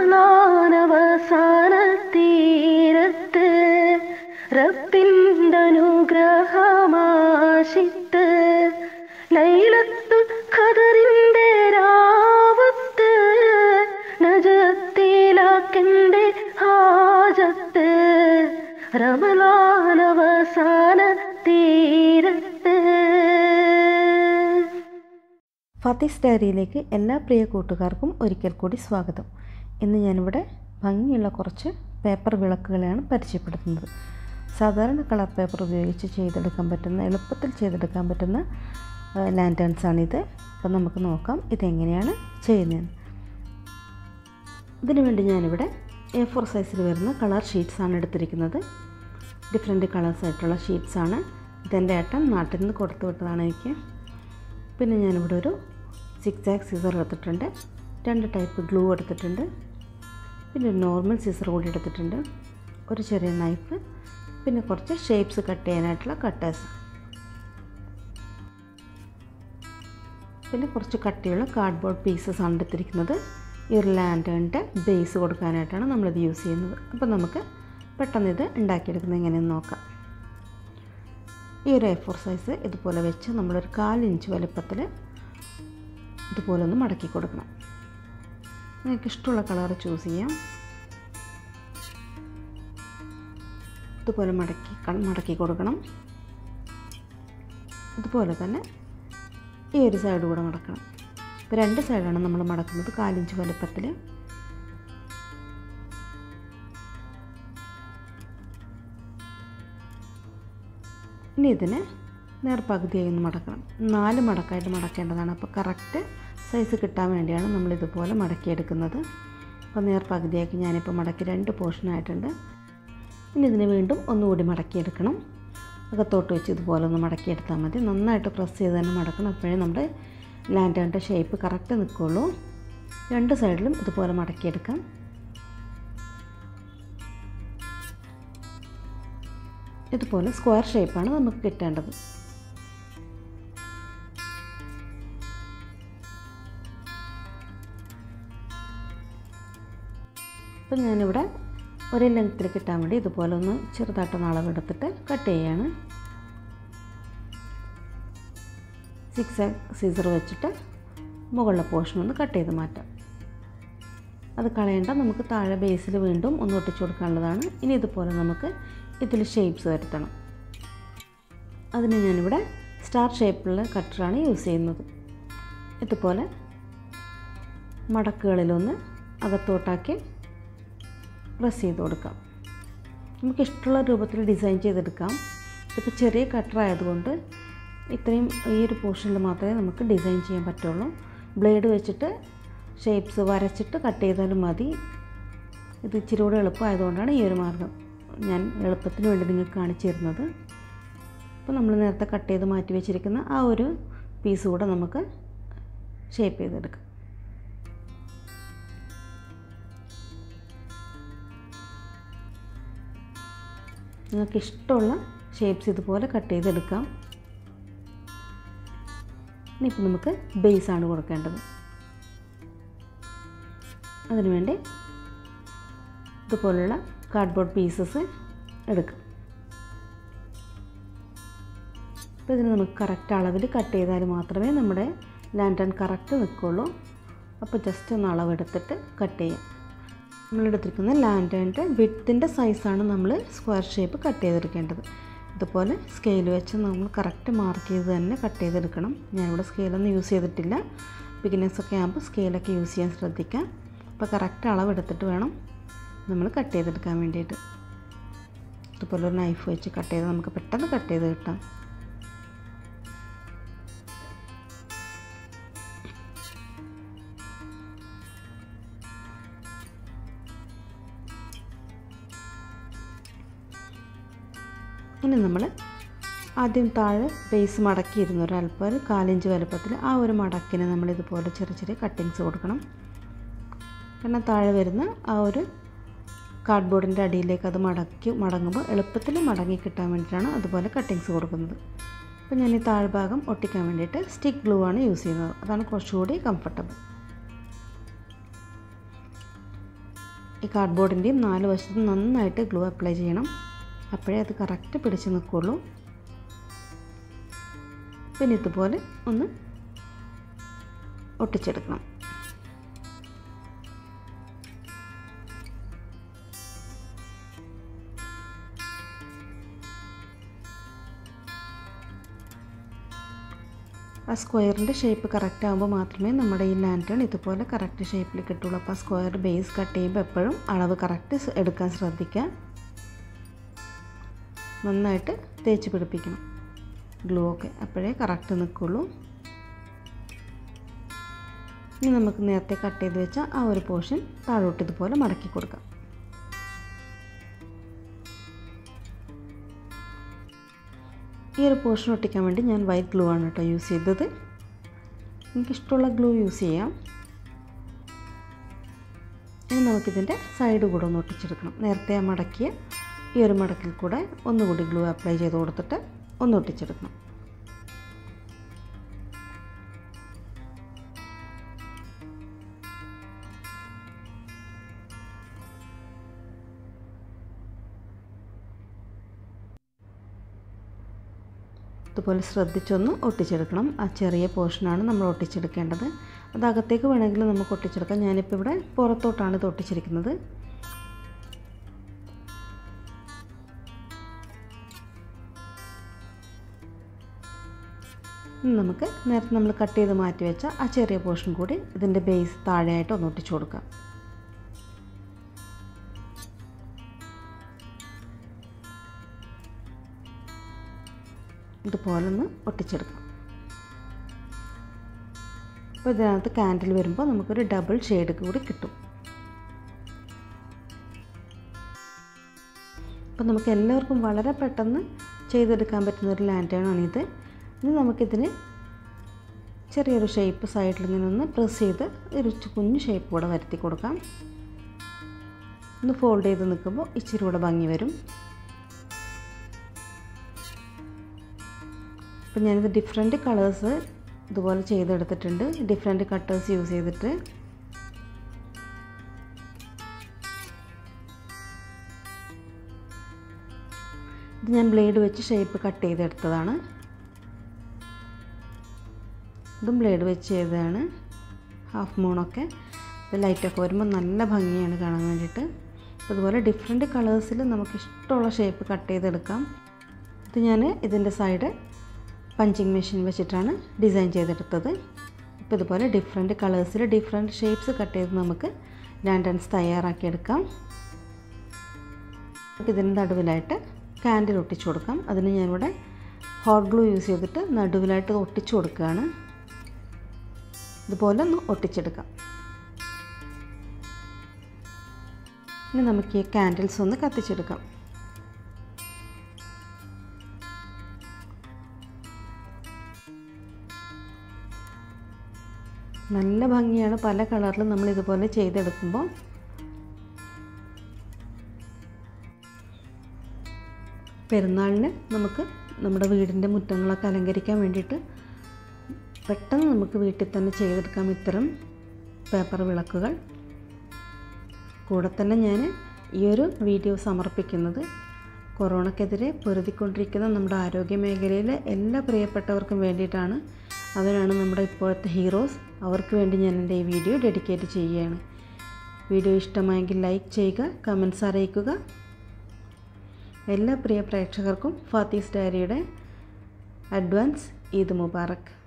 റമലാൻ അവസാനത്തീരത്ത് റബ്ബിൻ്റെ അനുഗ്രഹമാശിത്ത് ലൈലത്തു ഖദറിൻ്റെ രാവത്ത് നജത്തിലാക്കൻ്റെ ഹാജത്ത് റമലാൻ അവസാന തീരത്ത് ഫത്തീസ് ഡയറിയിലേക്ക് എല്ലാ പ്രിയ കൂട്ടുകാർക്കും ഒരിക്കൽ കൂടി സ്വാഗതം ഇന്ന് ഞാനിവിടെ ഭംഗിയുള്ള കുറച്ച് പേപ്പർ വിളക്കുകളെയാണ് പരിചയപ്പെടുത്തുന്നത് സാധാരണ കളർ പേപ്പർ ഉപയോഗിച്ച് ചെയ്തെടുക്കാൻ പറ്റുന്ന എളുപ്പത്തിൽ ചെയ്തെടുക്കാൻ പറ്റുന്ന ലാൻറ്റേൺസ് ആണിത് അപ്പോൾ നമുക്ക് നോക്കാം ഇതെങ്ങനെയാണ് ചെയ്യുന്നതെന്ന് ഇതിനു വേണ്ടി ഞാനിവിടെ എ ഫോർ സൈസിൽ വരുന്ന കളർ ഷീറ്റ്സാണ് എടുത്തിരിക്കുന്നത് ഡിഫറെൻറ്റ് കളേഴ്സ് ആയിട്ടുള്ള ഷീറ്റ്സാണ് ഇതെൻ്റെ ഏട്ടൻ നാട്ടിൽ നിന്ന് കൊടുത്തു വിട്ടതാണ് എനിക്ക് പിന്നെ ഞാനിവിടെ ഒരു സിക്സ് ആക്ക് സീസർ എടുത്തിട്ടുണ്ട് രണ്ട് ടൈപ്പ് ഗ്ലൂ എടുത്തിട്ടുണ്ട് പിന്നെ ഒരു നോർമൽ സീസർ കൂടി എടുത്തിട്ടുണ്ട് ഒരു ചെറിയ നൈഫ് പിന്നെ കുറച്ച് ഷേപ്സ് കട്ട് ചെയ്യാനായിട്ടുള്ള കട്ടേഴ്സ് പിന്നെ കുറച്ച് കട്ടിയുള്ള കാർഡ്ബോർഡ് പീസസ് ആണ് എടുത്തിരിക്കുന്നത് ഈ ഒരു ലാൻഡേണിൻ്റെ ബേസ് കൊടുക്കാനായിട്ടാണ് നമ്മളിത് യൂസ് ചെയ്യുന്നത് അപ്പോൾ നമുക്ക് പെട്ടെന്ന് ഇത് ഉണ്ടാക്കിയെടുക്കുന്നത് എങ്ങനെയെന്ന് നോക്കാം ഈ ഒരു എ ഫോർ സൈസ് ഇതുപോലെ വെച്ച് നമ്മളൊരു കാലിഞ്ച് വലുപ്പത്തിൽ ഇതുപോലെ ഒന്ന് മടക്കി കൊടുക്കണം നിങ്ങൾക്ക് ഇഷ്ടമുള്ള കളർ ചൂസ് ചെയ്യാം ഇതുപോലെ മടക്കി മടക്കി കൊടുക്കണം ഇതുപോലെ തന്നെ ഈ ഒരു സൈഡ് കൂടെ മടക്കണം ഇപ്പോൾ രണ്ട് സൈഡാണ് നമ്മൾ മടക്കുന്നത് കാലിഞ്ച് വലുപ്പത്തിൽ ഇനി ഇതിനെ നേർപകുതിയായി ഒന്ന് മടക്കണം നാല് മടക്കായിട്ട് മടക്കേണ്ടതാണ് അപ്പോൾ കറക്റ്റ് സൈസ് കിട്ടാൻ വേണ്ടിയാണ് നമ്മൾ ഇതുപോലെ മടക്കിയെടുക്കുന്നത് അപ്പോൾ നേർപകുതിയാക്കി ഞാനിപ്പോൾ മടക്കി രണ്ട് പോർഷനായിട്ടുണ്ട് ഇനി ഇതിനെ വീണ്ടും ഒന്നുകൂടി മടക്കിയെടുക്കണം അകത്തോട്ട് വെച്ച് ഇതുപോലെ ഒന്ന് മടക്കിയെടുത്താൽ മതി നന്നായിട്ട് പ്രസ് ചെയ്ത് തന്നെ മടക്കണം അപ്പോഴേ നമ്മുടെ ലാൻഡേണിൻ്റെ ഷേപ്പ് കറക്റ്റ് നിൽക്കുള്ളൂ രണ്ട് സൈഡിലും ഇതുപോലെ മടക്കിയെടുക്കാം ഇതുപോലെ സ്ക്വയർ ഷേപ്പാണ് നമുക്ക് കിട്ടേണ്ടത് അപ്പം ഞാനിവിടെ ഒരേ ലെങ്ത്തിൽ കിട്ടാൻ വേണ്ടി ഇതുപോലെ ഒന്ന് ചെറുതായിട്ടൊന്ന് അളവെടുത്തിട്ട് കട്ട് ചെയ്യാണ് സിക്സ് സീസർ വെച്ചിട്ട് മുകളിലെ പോർഷൻ ഒന്ന് കട്ട് ചെയ്ത് മാറ്റാം അത് കളയേണ്ട നമുക്ക് താഴെ ബേസിൽ വീണ്ടും ഒന്ന് ഒട്ടിച്ചു കൊടുക്കാനുള്ളതാണ് ഇനി ഇതുപോലെ നമുക്ക് ഇതിൽ ഷേപ്സ് വരുത്തണം അതിന് ഞാനിവിടെ സ്റ്റാർ ഷേപ്പിലുള്ള കട്ടറാണ് യൂസ് ചെയ്യുന്നത് ഇതുപോലെ മടക്കുകളിലൊന്ന് അകത്തോട്ടാക്കി പ്രസ് ചെയ്ത് കൊടുക്കാം നമുക്ക് ഇഷ്ടമുള്ള രൂപത്തിൽ ഡിസൈൻ ചെയ്തെടുക്കാം ഇതിപ്പോൾ ചെറിയ കട്ടർ ആയതുകൊണ്ട് ഇത്രയും ഈ ഒരു പോർഷനിൽ മാത്രമേ നമുക്ക് ഡിസൈൻ ചെയ്യാൻ പറ്റുള്ളൂ ബ്ലേഡ് വെച്ചിട്ട് ഷേപ്സ് വരച്ചിട്ട് കട്ട് ചെയ്താലും മതി ഇത് ഇച്ചിരി കൂടെ എളുപ്പമായതുകൊണ്ടാണ് ഈ ഒരു മാർഗം ഞാൻ എളുപ്പത്തിന് വേണ്ടി നിങ്ങൾക്ക് കാണിച്ചു തരുന്നത് അപ്പോൾ നമ്മൾ നേരത്തെ കട്ട് ചെയ്ത് മാറ്റി വെച്ചിരിക്കുന്ന ആ ഒരു പീസ് കൂടെ നമുക്ക് ഷേപ്പ് ചെയ്തെടുക്കാം നിങ്ങൾക്ക് ഇഷ്ടമുള്ള ഷേപ്സ് ഇതുപോലെ കട്ട് ചെയ്തെടുക്കാം ഇനിയിപ്പോൾ നമുക്ക് ബേസാണ് കൊടുക്കേണ്ടത് അതിനുവേണ്ടി ഇതുപോലുള്ള കാർഡ്ബോർഡ് പീസസ് എടുക്കാം അപ്പോൾ ഇതിന് നമുക്ക് കറക്റ്റ് അളവിൽ കട്ട് ചെയ്താൽ മാത്രമേ നമ്മുടെ ലാൻഡൺ കറക്റ്റ് നിൽക്കുള്ളൂ അപ്പോൾ ജസ്റ്റ് ഒന്ന് അളവെടുത്തിട്ട് കട്ട് ചെയ്യാം നമ്മളെടുത്തിരിക്കുന്ന ലാൻഡേണിൻ്റെ വിത്തിൻ്റെ സൈസാണ് നമ്മൾ സ്ക്വയർ ഷേപ്പ് കട്ട് ചെയ്തെടുക്കേണ്ടത് ഇതുപോലെ സ്കെയിൽ വെച്ച് നമ്മൾ കറക്റ്റ് മാർക്ക് ചെയ്ത് തന്നെ കട്ട് ചെയ്തെടുക്കണം ഞാനിവിടെ സ്കെയിലൊന്നും യൂസ് ചെയ്തിട്ടില്ല ബിഗിനേഴ്സൊക്കെ ആകുമ്പോൾ സ്കെയിലൊക്കെ യൂസ് ചെയ്യാൻ ശ്രദ്ധിക്കാം അപ്പോൾ കറക്റ്റ് അളവെടുത്തിട്ട് വേണം നമ്മൾ കട്ട് ചെയ്തെടുക്കാൻ വേണ്ടിയിട്ട് ഇതുപോലെ ഒരു നൈഫ് വെച്ച് കട്ട് ചെയ്ത് നമുക്ക് പെട്ടെന്ന് കട്ട് ചെയ്ത് കിട്ടാം ഇനി നമ്മൾ ആദ്യം താഴെ ബേസ് മടക്കിയിരുന്നു ഒരല്പം ഒരു കാലിഞ്ച് വലുപ്പത്തിൽ ആ ഒരു മടക്കിന് നമ്മൾ ഇതുപോലെ ചെറിയ ചെറിയ കട്ടിങ്സ് കൊടുക്കണം കാരണം താഴെ വരുന്ന ആ ഒരു കാർഡ്ബോർഡിൻ്റെ അടിയിലേക്ക് അത് മടക്കി മടങ്ങുമ്പോൾ എളുപ്പത്തിൽ മടങ്ങി കിട്ടാൻ വേണ്ടിയിട്ടാണ് അതുപോലെ കട്ടിങ്സ് കൊടുക്കുന്നത് അപ്പോൾ ഞാൻ ഈ താഴ്ഭാഗം ഒട്ടിക്കാൻ വേണ്ടിയിട്ട് സ്റ്റിക്ക് ഗ്ലൂ ആണ് യൂസ് ചെയ്യുന്നത് അതാണ് കുറച്ചുകൂടി കംഫർട്ടബിൾ ഈ കാർഡ്ബോർഡിൻ്റെയും നാല് വശത്തും നന്നായിട്ട് ഗ്ലൂ അപ്ലൈ ചെയ്യണം അപ്പോഴേ അത് കറക്റ്റ് പിടിച്ച് നിൽക്കുള്ളൂ പിന്നെ ഇതുപോലെ ഒന്ന് ഒട്ടിച്ചെടുക്കണം ആ സ്ക്വയറിൻ്റെ ഷേപ്പ് കറക്റ്റ് ആകുമ്പോൾ മാത്രമേ നമ്മുടെ ഈ ലാൻറ്റേൺ ഇതുപോലെ കറക്റ്റ് ഷേപ്പിൽ കിട്ടുള്ളൂ അപ്പോൾ ആ സ്ക്വയർ ബേസ് കട്ട് ചെയ്യുമ്പോൾ എപ്പോഴും അളവ് കറക്റ്റ് എടുക്കാൻ ശ്രദ്ധിക്കുക നന്നായിട്ട് തേച്ച് പിടിപ്പിക്കണം ഗ്ലൂ ഒക്കെ അപ്പോഴേ കറക്റ്റ് നിൽക്കുള്ളൂ ഇനി നമുക്ക് നേരത്തെ കട്ട് ചെയ്ത് വെച്ച ആ ഒരു പോർഷൻ താഴോട്ട് ഇതുപോലെ മടക്കി കൊടുക്കാം ഈ ഒരു പോർഷൻ ഒട്ടിക്കാൻ വേണ്ടി ഞാൻ വൈറ്റ് ഗ്ലൂ ആണ് കേട്ടോ യൂസ് ചെയ്തത് എനിക്കിഷ്ടമുള്ള ഗ്ലൂ യൂസ് ചെയ്യാം ഇനി നമുക്കിതിൻ്റെ സൈഡ് കൂടെ ഒന്ന് ഒട്ടിച്ചെടുക്കണം നേരത്തെ ആ മടക്കിയ ഈ ഒരു മടക്കിൽ കൂടെ ഒന്നുകൂടി ഗ്ലൂ അപ്ലൈ ചെയ്ത് കൊടുത്തിട്ട് ഒന്ന് ഒട്ടിച്ചെടുക്കണം ഇതുപോലെ ശ്രദ്ധിച്ചൊന്ന് ഒട്ടിച്ചെടുക്കണം ആ ചെറിയ പോർഷനാണ് നമ്മൾ ഒട്ടിച്ചെടുക്കേണ്ടത് അത് അകത്തേക്ക് വേണമെങ്കിൽ നമുക്ക് ഒട്ടിച്ചെടുക്കാം ഞാനിപ്പോൾ ഇവിടെ പുറത്തോട്ടാണ് ഇത് ഒട്ടിച്ചിരിക്കുന്നത് ഇനി നമുക്ക് നേരത്തെ നമ്മൾ കട്ട് ചെയ്ത് മാറ്റി വെച്ച ആ ചെറിയ പോർഷൻ കൂടി ഇതിൻ്റെ ബേസ് താഴെയായിട്ട് ഒന്ന് ഒട്ടിച്ചു കൊടുക്കാം ഇതുപോലെ ഒന്ന് ഒട്ടിച്ചെടുക്കാം അപ്പോൾ ഇതിനകത്ത് കാൻഡിൽ വരുമ്പോൾ നമുക്കൊരു ഡബിൾ ഷെയ്ഡ് കൂടി കിട്ടും അപ്പോൾ നമുക്ക് എല്ലാവർക്കും വളരെ പെട്ടെന്ന് ചെയ്തെടുക്കാൻ പറ്റുന്ന ഒരു ലാൻറ്റേണാണിത് ഇനി നമുക്കിതിന് ചെറിയൊരു ഷേപ്പ് സൈഡിൽ ഇങ്ങനെ ഒന്ന് പ്രസ് ചെയ്ത് ഒരു കുഞ്ഞു ഷേപ്പ് കൂടെ വരുത്തി കൊടുക്കാം ഒന്ന് ഫോൾഡ് ചെയ്ത് നിൽക്കുമ്പോൾ ഇച്ചിരി കൂടെ ഭംഗി വരും അപ്പം ഞാനിത് ഡിഫറെൻറ്റ് കളേഴ്സ് ഇതുപോലെ ചെയ്തെടുത്തിട്ടുണ്ട് ഡിഫറെൻറ്റ് കട്ടേഴ്സ് യൂസ് ചെയ്തിട്ട് ഇത് ഞാൻ ബ്ലേഡ് വെച്ച് ഷേപ്പ് കട്ട് ചെയ്തെടുത്തതാണ് ഇതും ബ്ലേഡ് വെച്ച് ചെയ്തതാണ് ഹാഫ് മൂണൊക്കെ ഇത് ലൈറ്റൊക്കെ വരുമ്പോൾ നല്ല ഭംഗിയാണ് കാണാൻ വേണ്ടിയിട്ട് അതുപോലെ ഡിഫറെൻറ്റ് കളേഴ്സിൽ നമുക്ക് ഇഷ്ടമുള്ള ഷേപ്പ് കട്ട് ചെയ്തെടുക്കാം ഇത് ഞാൻ ഇതിൻ്റെ സൈഡ് പഞ്ചിങ് മെഷീൻ വെച്ചിട്ടാണ് ഡിസൈൻ ചെയ്തെടുത്തത് ഇപ്പോൾ ഇതുപോലെ ഡിഫറെൻറ്റ് കളേഴ്സിൽ ഡിഫറെൻറ്റ് ഷേപ്സ് കട്ട് ചെയ്ത് നമുക്ക് ലാൻഡൻസ് തയ്യാറാക്കിയെടുക്കാം ഇതിൻ്റെ നടുവിലായിട്ട് കാൻഡിൽ ഒട്ടിച്ചു കൊടുക്കാം അതിന് ഞാനിവിടെ ഹോട്ട് ഗ്ലൂ യൂസ് ചെയ്തിട്ട് നടുവിലായിട്ട് ഒട്ടിച്ചു കൊടുക്കുകയാണ് ഇതുപോലെ ഒന്ന് ഒട്ടിച്ചെടുക്കാം ഇനി നമുക്ക് ഈ കാൻഡിൽസ് ഒന്ന് കത്തിച്ചെടുക്കാം നല്ല ഭംഗിയാണ് പല കളറിലും നമ്മൾ ഇതുപോലെ ചെയ്തെടുക്കുമ്പോൾ പെരുന്നാളിന് നമുക്ക് നമ്മുടെ വീടിൻ്റെ മുറ്റങ്ങളൊക്കെ അലങ്കരിക്കാൻ വേണ്ടിയിട്ട് പെട്ടെന്ന് നമുക്ക് വീട്ടിൽ തന്നെ ചെയ്തെടുക്കാം ഇത്തരം പേപ്പർ വിളക്കുകൾ കൂടെ തന്നെ ഞാൻ ഈ ഒരു വീഡിയോ സമർപ്പിക്കുന്നത് കൊറോണക്കെതിരെ പൊരുതിക്കൊണ്ടിരിക്കുന്ന നമ്മുടെ ആരോഗ്യ മേഖലയിലെ എല്ലാ പ്രിയപ്പെട്ടവർക്കും വേണ്ടിയിട്ടാണ് അവരാണ് നമ്മുടെ ഇപ്പോഴത്തെ ഹീറോസ് അവർക്ക് വേണ്ടി ഞാൻ എൻ്റെ ഈ വീഡിയോ ഡെഡിക്കേറ്റ് ചെയ്യുകയാണ് വീഡിയോ ഇഷ്ടമായെങ്കിൽ ലൈക്ക് ചെയ്യുക കമൻസ് അറിയിക്കുക എല്ലാ പ്രിയ പ്രേക്ഷകർക്കും ഫാത്തീസ് ഡയറിയുടെ അഡ്വാൻസ് ഈദ് മുബാറക്ക്